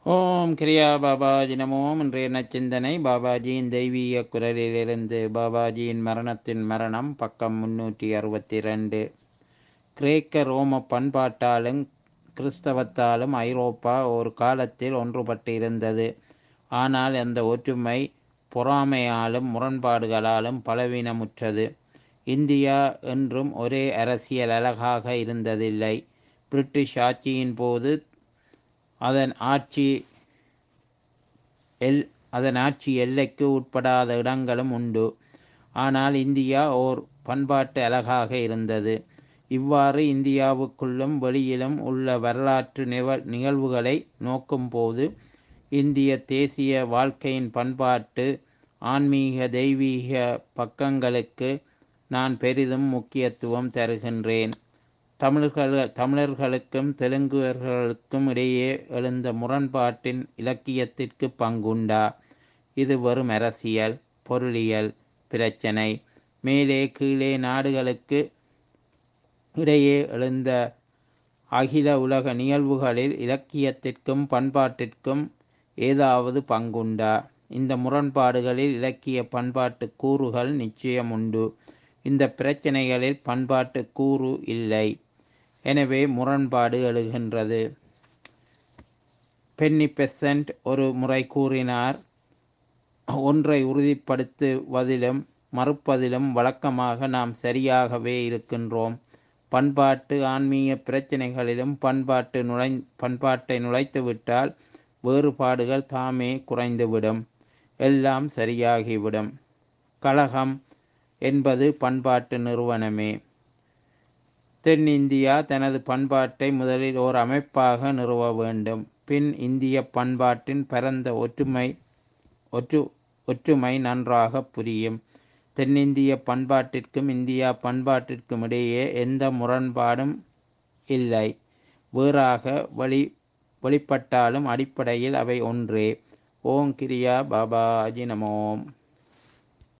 ஓம் கிரியா பாபாஜி நமோம் இன்றைய நச்சிந்தனை பாபாஜியின் தெய்வீக குரலிலிருந்து பாபாஜியின் மரணத்தின் மரணம் பக்கம் முன்னூற்றி அறுபத்தி ரெண்டு கிரேக்க ரோம பண்பாட்டாலும் கிறிஸ்தவத்தாலும் ஐரோப்பா ஒரு காலத்தில் ஒன்றுபட்டிருந்தது ஆனால் அந்த ஒற்றுமை பொறாமையாலும் முரண்பாடுகளாலும் பலவீனமுற்றது இந்தியா என்றும் ஒரே அரசியல் அழகாக இருந்ததில்லை பிரிட்டிஷ் ஆட்சியின் போது அதன் ஆட்சி எல் அதன் ஆட்சி எல்லைக்கு உட்படாத இடங்களும் உண்டு ஆனால் இந்தியா ஓர் பண்பாட்டு அழகாக இருந்தது இவ்வாறு இந்தியாவுக்குள்ளும் வெளியிலும் உள்ள வரலாற்று நிகழ் நிகழ்வுகளை நோக்கும்போது இந்திய தேசிய வாழ்க்கையின் பண்பாட்டு ஆன்மீக தெய்வீக பக்கங்களுக்கு நான் பெரிதும் முக்கியத்துவம் தருகின்றேன் தமிழர்கள் தமிழர்களுக்கும் தெலுங்குவர்களுக்கும் இடையே எழுந்த முரண்பாட்டின் இலக்கியத்திற்கு பங்குண்டா இது வெறும் அரசியல் பொருளியல் பிரச்சனை மேலே கீழே நாடுகளுக்கு இடையே எழுந்த அகில உலக நிகழ்வுகளில் இலக்கியத்திற்கும் பண்பாட்டிற்கும் ஏதாவது பங்குண்டா இந்த முரண்பாடுகளில் இலக்கிய பண்பாட்டு கூறுகள் நிச்சயம் உண்டு இந்த பிரச்சனைகளில் பண்பாட்டு கூறு இல்லை எனவே முரண்பாடு எழுகின்றது பென்னி பெசன்ட் ஒரு முறை கூறினார் ஒன்றை உறுதிப்படுத்துவதிலும் மறுப்பதிலும் வழக்கமாக நாம் சரியாகவே இருக்கின்றோம் பண்பாட்டு ஆன்மீக பிரச்சனைகளிலும் பண்பாட்டு நுழை பண்பாட்டை நுழைத்துவிட்டால் வேறுபாடுகள் தாமே குறைந்துவிடும் எல்லாம் சரியாகிவிடும் கழகம் என்பது பண்பாட்டு நிறுவனமே தென்னிந்தியா தனது பண்பாட்டை முதலில் ஓர் அமைப்பாக நிறுவ வேண்டும் பின் இந்திய பண்பாட்டின் பரந்த ஒற்றுமை ஒற்று ஒற்றுமை நன்றாக புரியும் தென்னிந்திய பண்பாட்டிற்கும் இந்தியா பண்பாட்டிற்கும் இடையே எந்த முரண்பாடும் இல்லை வேறாக வழி வெளிப்பட்டாலும் அடிப்படையில் அவை ஒன்றே ஓம் கிரியா பாபாஜி நமோம்